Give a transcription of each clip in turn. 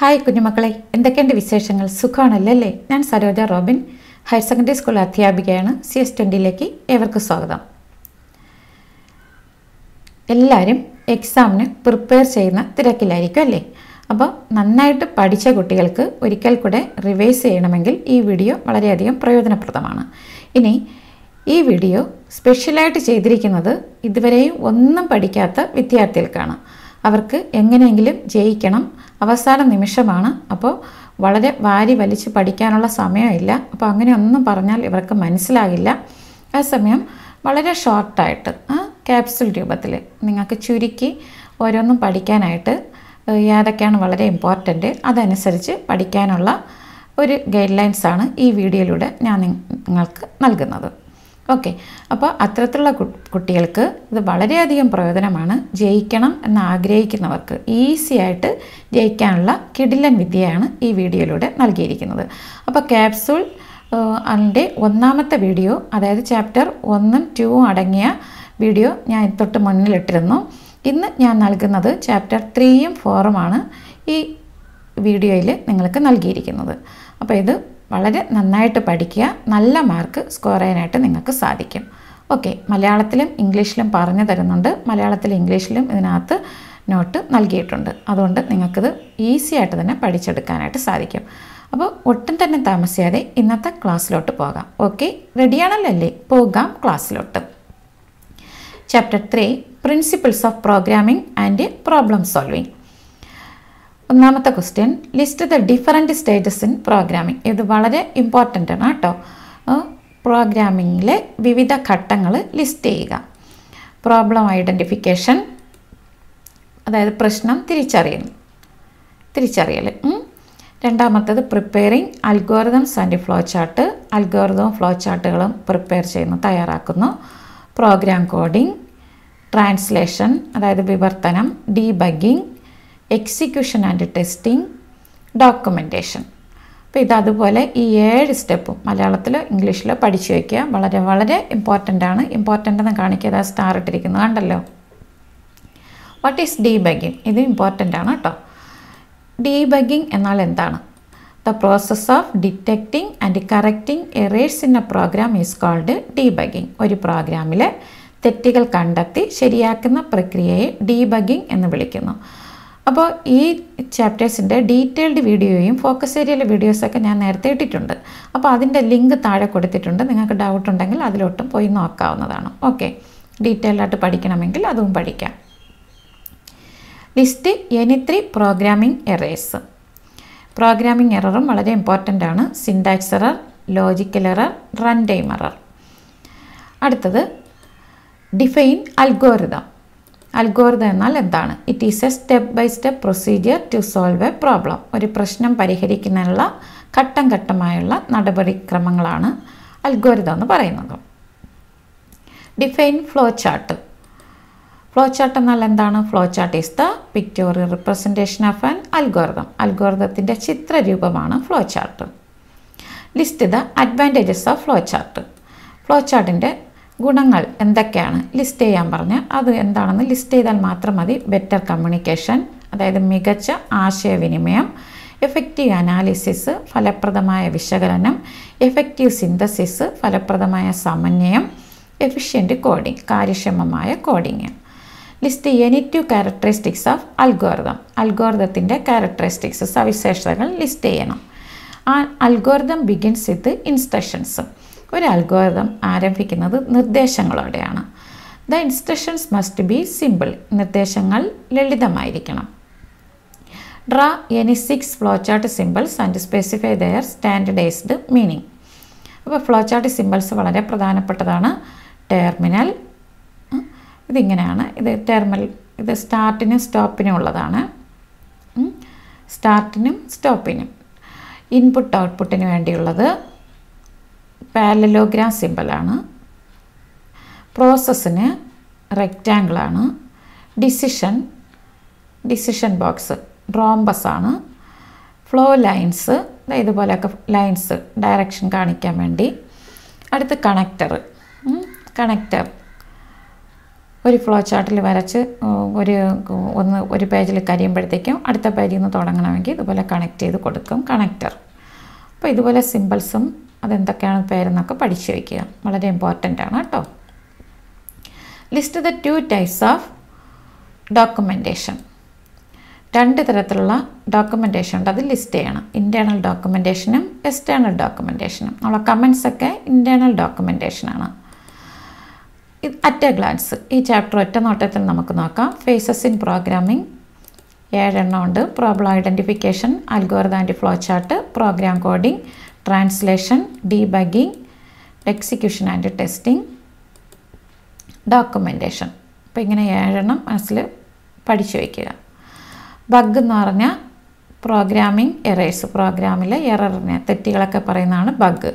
Hi കുഞ്ഞുമക്കളെ എന്തൊക്കെയുണ്ട് വിശേഷങ്ങൾ സുഖമാണല്ലോ അല്ലേ ഞാൻ Saroja Robin higher secondary school അധ്യാപികയാണ് സി എസ് ട്വൻറ്റിയിലേക്ക് ഏവർക്കും സ്വാഗതം എല്ലാവരും എക്സാമിന് പ്രിപ്പയർ ചെയ്യുന്ന തിരക്കിലായിരിക്കും അല്ലേ അപ്പോൾ നന്നായിട്ട് പഠിച്ച കുട്ടികൾക്ക് ഒരിക്കൽ കൂടെ റിവൈസ് ചെയ്യണമെങ്കിൽ ഈ വീഡിയോ വളരെയധികം പ്രയോജനപ്രദമാണ് ഇനി ഈ വീഡിയോ സ്പെഷ്യലായിട്ട് ചെയ്തിരിക്കുന്നത് ഇതുവരെയും ഒന്നും പഠിക്കാത്ത വിദ്യാർത്ഥികൾക്കാണ് അവർക്ക് എങ്ങനെയെങ്കിലും ജയിക്കണം അവസാന നിമിഷമാണ് അപ്പോൾ വളരെ വാരി വലിച്ച് പഠിക്കാനുള്ള സമയമില്ല അപ്പോൾ അങ്ങനെ ഒന്നും പറഞ്ഞാൽ ഇവർക്ക് മനസ്സിലാകില്ല ആ സമയം വളരെ ഷോർട്ടായിട്ട് ക്യാപ്സുൽ രൂപത്തിൽ നിങ്ങൾക്ക് ചുരുക്കി ഓരോന്നും പഠിക്കാനായിട്ട് ഏഹ് ഏതൊക്കെയാണ് വളരെ ഇമ്പോർട്ടൻ്റ് അതനുസരിച്ച് പഠിക്കാനുള്ള ഒരു ഗൈഡ് ലൈൻസാണ് ഈ വീഡിയോയിലൂടെ ഞാൻ നിങ്ങൾക്ക് നൽകുന്നത് ഓക്കെ അപ്പോൾ അത്തരത്തിലുള്ള കു- കുട്ടികൾക്ക് ഇത് വളരെയധികം പ്രയോജനമാണ് ജയിക്കണം എന്ന് ആഗ്രഹിക്കുന്നവർക്ക് ഈസി ആയിട്ട് ജയിക്കാനുള്ള കിടിലൻ വിദ്യയാണ് ഈ വീഡിയോയിലൂടെ നൽകിയിരിക്കുന്നത് അപ്പോൾ ക്യാപ്സൂൾ അതിൻ്റെ ഒന്നാമത്തെ വീഡിയോ അതായത് ചാപ്റ്റർ ഒന്നും ടൂവും അടങ്ങിയ വീഡിയോ ഞാൻ തൊട്ട് മുന്നിലിട്ടിരുന്നു ഇന്ന് ഞാൻ നൽകുന്നത് ചാപ്റ്റർ ത്രീയും ഫോറുമാണ് ഈ വീഡിയോയിൽ നിങ്ങൾക്ക് നൽകിയിരിക്കുന്നത് അപ്പോൾ ഇത് വളരെ നന്നായിട്ട് പഠിക്കുക നല്ല മാർക്ക് സ്കോർ ചെയ്യാനായിട്ട് നിങ്ങൾക്ക് സാധിക്കും ഓക്കെ മലയാളത്തിലും ഇംഗ്ലീഷിലും പറഞ്ഞു തരുന്നുണ്ട് മലയാളത്തിലും ഇംഗ്ലീഷിലും ഇതിനകത്ത് നോട്ട് നൽകിയിട്ടുണ്ട് അതുകൊണ്ട് നിങ്ങൾക്കിത് ഈസി ആയിട്ട് തന്നെ പഠിച്ചെടുക്കാനായിട്ട് സാധിക്കും അപ്പോൾ ഒട്ടും തന്നെ താമസിയാതെ ഇന്നത്തെ ക്ലാസ്സിലോട്ട് പോകാം ഓക്കെ റെഡിയാണല്ലോ അല്ലേ പോകാം ക്ലാസ്സിലോട്ട് chapter three principles of programming and problem solving ഒന്നാമത്തെ question list the different stages in programming ഇത് വളരെ ഇമ്പോർട്ടൻ്റ് ആണ് കേട്ടോ പ്രോഗ്രാമിങ്ങിലെ വിവിധ ഘട്ടങ്ങൾ ലിസ്റ്റ് ചെയ്യുക പ്രോബ്ലം ഐഡൻറ്റിഫിക്കേഷൻ അതായത് പ്രശ്നം തിരിച്ചറിയൽ തിരിച്ചറിയൽ ഉം. രണ്ടാമത്തേത് preparing algorithms and flow chart അൽഗോറിതവും ഫ്ലോ ചാർട്ടുകളും പ്രിപ്പയർ ചെയ്യുന്നു തയ്യാറാക്കുന്നു പ്രോഗ്രാം കോഡിംഗ് ട്രാൻസ്ലേഷൻ അതായത് വിവർത്തനം debugging execution and testing documentation അപ്പോൾ ഇത് അതുപോലെ ഈ ഏഴ് സ്റ്റെപ്പും മലയാളത്തിലോ ഇംഗ്ലീഷിലോ പഠിച്ചു വയ്ക്കുക വളരെ വളരെ ഇമ്പോർട്ടൻ്റ് ആണ് ഇമ്പോർട്ടൻ്റ് എന്ന് കാണിക്കുക സ്റ്റാർ ഇട്ടിരിക്കുന്നത് കണ്ടല്ലോ വാട്ട് ഈസ് ഡീബഗിങ് ഇത് ഇമ്പോർട്ടൻ്റ് ആണ് കേട്ടോ ഡീബഗിങ് എന്നാൽ എന്താണ് the process of detecting and correcting errors in a program is called debugging ഒരു പ്രോഗ്രാമിലെ തെറ്റുകൾ കണ്ടെത്തി ശരിയാക്കുന്ന പ്രക്രിയയെ ഡീബഗിങ് എന്ന് വിളിക്കുന്നു അപ്പോൾ ഈ ചാപ്റ്റേഴ്സിൻ്റെ ഡീറ്റെയിൽഡ് വീഡിയോയും ഫോക്കസ് ഏരിയയിലെ വീഡിയോസൊക്കെ ഞാൻ നേരത്തെ ഇട്ടിട്ടുണ്ട് അപ്പോൾ അതിൻ്റെ ലിങ്ക് താഴെ കൊടുത്തിട്ടുണ്ട് നിങ്ങൾക്ക് ഡൗട്ട് ഉണ്ടെങ്കിൽ അതിലോട്ടും പോയി നോക്കാവുന്നതാണ് ഓക്കെ ഡീറ്റെയിൽഡായിട്ട് പഠിക്കണമെങ്കിൽ അതും പഠിക്കാം list any three programming errors programming എററും വളരെ ഇമ്പോർട്ടൻ്റ് ആണ് syntax error logical error run time error അടുത്തത് ഡിഫൈൻ അൽഗോറിതം അൽഗോറിതം എന്നാൽ എന്താണ് it is a step by step procedure to solve a problem ഒരു പ്രശ്നം പരിഹരിക്കുന്നതിനുള്ള ഘട്ടം ഘട്ടമായുള്ള നടപടിക്രമങ്ങളാണ് അൽഗോരിതം എന്ന് പറയുന്നത് define flow chart flow chart എന്നാൽ എന്താണ് flow chart is the pictorial representation of an algorithm അൽഗോറിതത്തിൻ്റെ ചിത്രരൂപമാണ് flow chart list the advantages of flow chart flow ചാർട്ടിൻ്റെ ഗുണങ്ങൾ എന്തൊക്കെയാണ് ലിസ്റ്റ് ചെയ്യാൻ പറഞ്ഞ് അത് എന്താണെന്ന് ലിസ്റ്റ് ചെയ്താൽ മാത്രം മതി ബെറ്റർ കമ്മ്യൂണിക്കേഷൻ അതായത് മികച്ച ആശയവിനിമയം എഫക്റ്റീവ് അനാലിസിസ് ഫലപ്രദമായ വിശകലനം എഫക്റ്റീവ് സിന്തസിസ് ഫലപ്രദമായ സമന്വയം എഫിഷ്യൻറ്റ് കോഡിംഗ് കാര്യക്ഷമമായ coding list any two characteristics of algorithm അൽഗോറിതത്തിൻ്റെ ക്യാരക്ടറിസ്റ്റിക്സ് സവിശേഷതകൾ ലിസ്റ്റ് ചെയ്യണം ആ അൽഗോറിതം ബിഗിൻസ് വിത്ത് ഇൻസ്ട്രക്ഷൻസ് ഒരു അൽഗോറിതം ആരംഭിക്കുന്നത് നിർദ്ദേശങ്ങളോടെയാണ് the instructions must be simple നിർദ്ദേശങ്ങൾ ലളിതമായിരിക്കണം draw any six flow chart symbols and specify their standardised meaning അപ്പോൾ ഫ്ലോ ചാർട്ട് സിമ്പിൾസ് വളരെ പ്രധാനപ്പെട്ടതാണ് ടെർമിനൽ ഇതിങ്ങനെയാണ് ഇത് ടെർമിനൽ ഇത് സ്റ്റാർട്ടിനും സ്റ്റോപ്പിനും ഉള്ളതാണ് ഉം. സ്റ്റാർട്ടിനും സ്റ്റോപ്പിനും ഇൻപുട്ട് ഔട്ട്പുട്ടിന് വേണ്ടിയുള്ളത് പാരലലോഗ്രാം സിമ്പിളാണ് പ്രോസസ്സിന് റെക്റ്റാങ്കിളാണ് ഡിസിഷൻ ഡിസിഷൻ ബോക്സ് റോംബസ് ആണ് ഫ്ലോ ലൈൻസ് ഇതുപോലെയൊക്കെ ലൈൻസ് ഡയറക്ഷൻ കാണിക്കാൻ വേണ്ടി അടുത്ത് കണക്ടർ കണക്ടർ ഒരു ഫ്ലോ ചാർട്ടിൽ വരച്ച് ഉം, ഒരു ഒന്ന് ഒരു പേജിൽ കരിയുമ്പോഴത്തേക്കും അടുത്ത പേജിൽ നിന്ന് തുടങ്ങണമെങ്കിൽ ഇതുപോലെ കണക്ട് ചെയ്ത് കൊടുക്കും കണക്റ്റർ അപ്പോൾ ഇതുപോലെ സിമ്പിൾസും അതെന്തൊക്കെയാണ് പേരെന്നൊക്കെ പഠിച്ചു വയ്ക്കുക വളരെ ഇമ്പോർട്ടൻ്റ് ആണ് കേട്ടോ list the two types of documentation രണ്ട് തരത്തിലുള്ള ഡോക്യുമെൻറ്റേഷൻ ഉണ്ട് അത് ലിസ്റ്റ് ചെയ്യണം ഇൻറ്റേർണൽ ഡോക്യുമെൻറ്റേഷനും എക്സ്റ്റേണൽ ഡോക്യുമെൻറ്റേഷനും നമ്മളെ കമൻസ് ഒക്കെ ഇൻറ്റേർണൽ ഡോക്യുമെൻറ്റേഷനാണ് ഇത് അറ്റ് എ ഗ്ലാൻസ് ഈ ചാപ്റ്റർ ഒറ്റ നോട്ടത്തിൽ നമുക്ക് നോക്കാം ഫേസസ് ഇൻ പ്രോഗ്രാമിംഗ് ഏഴെണ്ണം ഉണ്ട് problem identification algorithm and flow chart program coding translation debugging execution and testing documentation അപ്പോൾ ഇങ്ങനെ ഏഴെണ്ണം മനസ്സിൽ പഠിച്ചു വയ്ക്കുക ബഗ് എന്ന് പറഞ്ഞാൽ പ്രോഗ്രാമിംഗ് എറേഴ്സ് പ്രോഗ്രാമിലെ എററിനെ തെറ്റുകളൊക്കെ പറയുന്നതാണ് ബഗ്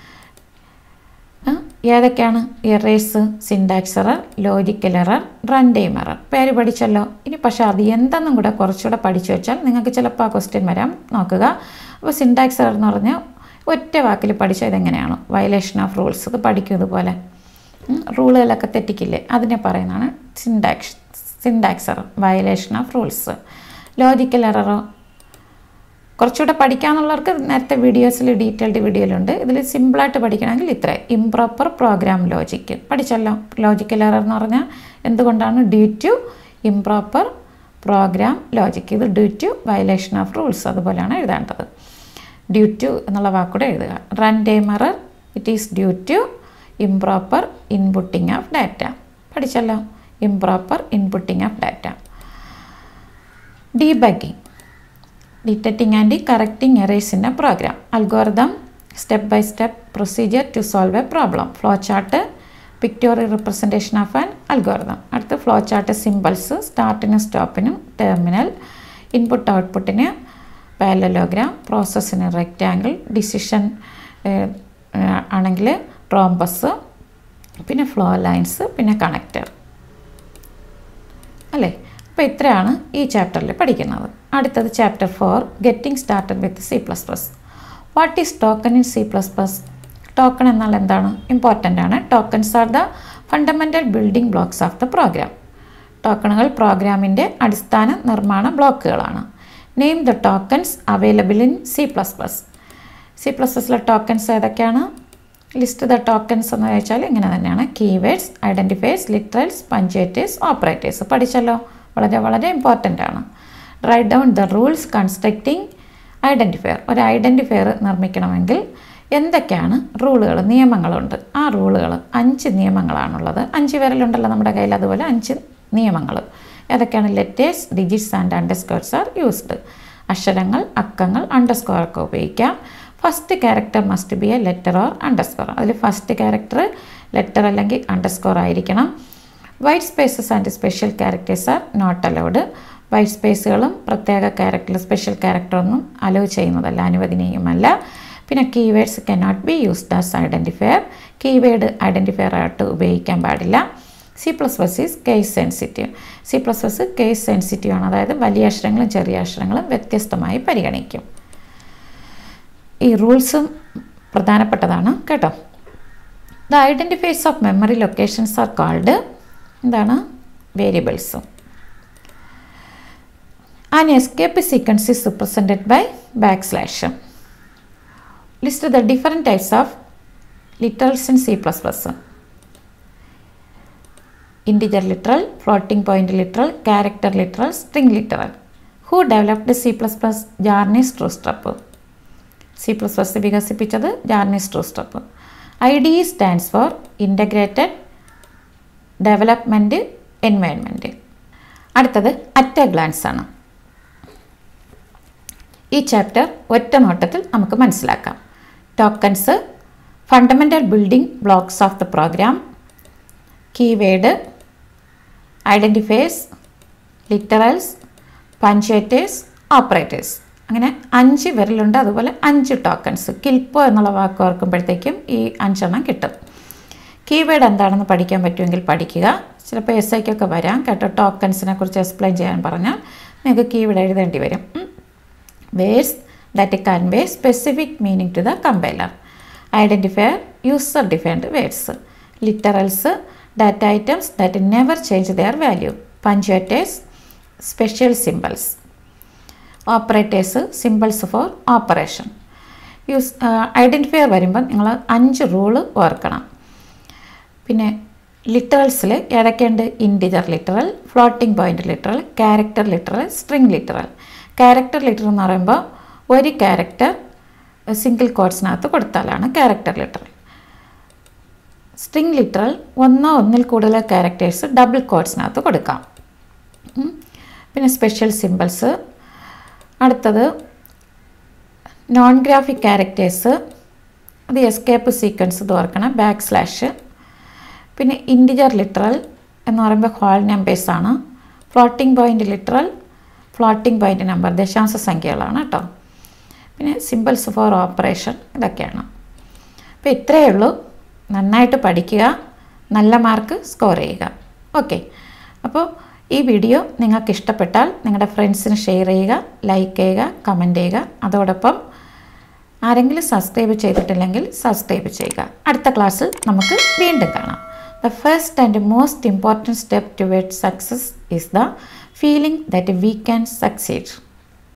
ഏതൊക്കെയാണ് errors syntax error logical error run time error പേര് പഠിച്ചല്ലോ ഇനി പക്ഷേ അത് എന്തെന്നും കൂടെ കുറച്ചുകൂടെ പഠിച്ചു വെച്ചാൽ നിങ്ങൾക്ക് ചിലപ്പോൾ ആ ക്വസ്റ്റ്യൻ വരാം നോക്കുക അപ്പോൾ സിൻഡാക്സ് എറർ എന്ന് പറഞ്ഞാൽ ഒറ്റ വാക്കിൽ പഠിച്ചാൽ ഇതെങ്ങനെയാണ് വയലേഷൻ ഓഫ് റൂൾസ് ഇത് പഠിക്കും ഇതുപോലെ ഉം, റൂളുകളൊക്കെ തെറ്റിക്കില്ലേ അതിനെ പറയുന്നതാണ് syntax syntax error violation of rules logical എററോ കുറച്ചുകൂടെ പഠിക്കാന്നുള്ളവർക്ക് നേരത്തെ വീഡിയോസിൽ ഡീറ്റെയിൽഡ് വീഡിയോയിലുണ്ട് ഇതിൽ സിമ്പിളായിട്ട് പഠിക്കണമെങ്കിൽ ഇത്ര ഇംപ്രോപ്പർ പ്രോഗ്രാം ലോജിക്ക് പഠിച്ചല്ലോ ലോജിക്കൽ എറർ എന്ന് പറഞ്ഞാൽ എന്തുകൊണ്ടാണ് due to improper program logic ഇത് due to violation of rules അതുപോലെയാണ് എഴുതേണ്ടത് ഡ്യൂ ടു എന്നുള്ള വാക്കൂടെ എഴുതുക run time error it is due to improper inputting of data പഠിച്ചല്ലോ improper inputting of data debugging detecting and correcting errors in a program algorithm step by step procedure to solve a problem flow chart pictorial representation of an algorithm അടുത്ത flow chart symbols സ്റ്റാർട്ടിനും സ്റ്റോപ്പിനും terminal input ഔട്ട്പുട്ടിന് parallelogram പ്രോസസ്സിന് rectangle decision ആണെങ്കിൽ rhombus പിന്നെ flow lines പിന്നെ connector അല്ലേ അപ്പോൾ ഇത്രയാണ് ഈ ചാപ്റ്ററിൽ പഠിക്കുന്നത് അടുത്തത് chapter four getting started with C plus plus what is token in C plus plus token എന്നാൽ എന്താണ് ഇമ്പോർട്ടൻ്റ് ആണ് tokens are the fundamental building blocks of the program ടോക്കണുകൾ പ്രോഗ്രാമിൻ്റെ അടിസ്ഥാന നിർമ്മാണ ബ്ലോക്കുകളാണ് name the tokens available in C plus plus C plus പ്ലസിലെ tokens ഏതൊക്കെയാണ് ലിസ്റ്റ് ദ ടോക്കൺസ് എന്ന് വെച്ചാൽ ഇങ്ങനെ തന്നെയാണ് keywords identifiers literals punctuators operators പഠിച്ചല്ലോ വളരെ വളരെ ഇമ്പോർട്ടൻ്റ് ആണ് write down the rules constructing identifier ഒരു ഐഡൻറ്റിഫയർ നിർമ്മിക്കണമെങ്കിൽ എന്തൊക്കെയാണ് റൂളുകൾ നിയമങ്ങളുണ്ട് ആ റൂളുകൾ അഞ്ച് നിയമങ്ങളാണുള്ളത് അഞ്ച് വിരലുണ്ടല്ലോ നമ്മുടെ കയ്യിൽ അതുപോലെ അഞ്ച് നിയമങ്ങൾ ഏതൊക്കെയാണ് letters digits and underscores are used അക്ഷരങ്ങൾ അക്കങ്ങൾ അണ്ടർസ്കോർ ഒക്കെ ഉപയോഗിക്കാം first character must be a letter or underscore അതിൽ ഫസ്റ്റ് ക്യാരക്ടർ ലെറ്റർ അല്ലെങ്കിൽ അണ്ടർസ്കോർ ആയിരിക്കണം white spaces and special characters are not allowed white സ്പേസുകളും പ്രത്യേക ക്യാരക്ടർ സ്പെഷ്യൽ ക്യാരക്ടറൊന്നും അലോ ചെയ്യുന്നതല്ല അനുവദനീയമല്ല പിന്നെ keywords cannot be used as identifier keyword identifier ആയിട്ട് ഉപയോഗിക്കാൻ പാടില്ല C plus plus is case sensitive C plus plus case sensitive ആണ് അതായത് വലിയ അക്ഷരങ്ങളും ചെറിയ അക്ഷരങ്ങളും വ്യത്യസ്തമായി പരിഗണിക്കും ഈ റൂൾസും പ്രധാനപ്പെട്ടതാണ് കേട്ടോ the identifiers of memory locations are called എന്താണ് വേരിയബിൾസും an escape sequence is represented by back slash list the different types of literals in C plus plus integer literal floating point literal character literal string literal who developed C plus plus Bjarne Stroustrup C plus plus വികസിപ്പിച്ചത് Bjarne Stroustrup I D stands for integrated development environment അടുത്തത് at a glance ആണ് ഈ chapter ഒറ്റ നോട്ടത്തിൽ നമുക്ക് മനസ്സിലാക്കാം tokens fundamental building blocks of the program keyword identifiers literals punctuators operators അങ്ങനെ അഞ്ച് വിരലുണ്ട് അതുപോലെ അഞ്ച് ടോക്കൺസ് കിൽപ്പോ എന്നുള്ള വാക്ക് ഓർക്കുമ്പോഴത്തേക്കും ഈ അഞ്ചെണ്ണം കിട്ടും കീവേഡ് എന്താണെന്ന് പഠിക്കാൻ പറ്റുമെങ്കിൽ പഠിക്കുക ചിലപ്പോൾ എസ് ഐക്കൊക്കെ വരാം കേട്ടോ ടോക്കൺസിനെ കുറിച്ച് എക്സ്പ്ലെയിൻ ചെയ്യാൻ പറഞ്ഞാൽ നിങ്ങൾക്ക് കീവേഡ് എഴുതേണ്ടി വരും words that convey specific meaning to the compiler identifier user defined words literals data items that never change their value punctuators special symbols operators symbols for operation use identifier വരുമ്പം നിങ്ങൾ അഞ്ച് rule ഓർക്കണം പിന്നെ ലിറ്ററൽസിൽ ഏതൊക്കെയുണ്ട് integer literal floating point literal character literal string literal character literal എന്ന് പറയുമ്പോൾ ഒരു ക്യാരക്ടർ സിംഗിൾ കോഡ്സിനകത്ത് കൊടുത്താലാണ് ക്യാരക്ടർ ലിറ്ററൽ സ്ട്രിങ് ലിറ്ററൽ ഒന്നോ ഒന്നിൽ കൂടുതൽ ക്യാരക്ടേഴ്സ് ഡബിൾ കോഡ്സിനകത്ത് കൊടുക്കാം ഉം. പിന്നെ സ്പെഷ്യൽ സിമ്പിൾസ് അടുത്തത് നോൺ ഗ്രാഫിക് ക്യാരക്ടേഴ്സ് അത് എസ്കേപ്പ് സീക്വൻസ് ഇത് ഓർക്കണം ബാക്ക് സ്ലാഷ് പിന്നെ ഇൻറ്റിജർ ലിറ്ററൽ എന്ന് പറയുമ്പോൾ ഹോൾ നമ്പേഴ്സാണ് floating point literal floating point number ദശാംശ സംഖ്യകളാണ് കേട്ടോ പിന്നെ സിമ്പിൾസ് ഫോർ ഓപ്പറേഷൻ ഇതൊക്കെയാണ് അപ്പോൾ ഇത്രയേ ഉള്ളൂ നന്നായിട്ട് പഠിക്കുക നല്ല മാർക്ക് സ്കോർ ചെയ്യുക ഓക്കെ അപ്പോൾ ഈ വീഡിയോ നിങ്ങൾക്ക് ഇഷ്ടപ്പെട്ടാൽ നിങ്ങളുടെ ഫ്രണ്ട്സിന് ഷെയർ ചെയ്യുക ലൈക്ക് ചെയ്യുക കമൻറ്റ് ചെയ്യുക അതോടൊപ്പം ആരെങ്കിലും സബ്സ്ക്രൈബ് ചെയ്തിട്ടില്ലെങ്കിൽ സബ്സ്ക്രൈബ് ചെയ്യുക അടുത്ത ക്ലാസ്സിൽ നമുക്ക് വീണ്ടും കാണാം the first and most important step toward success is the feeling that we can succeed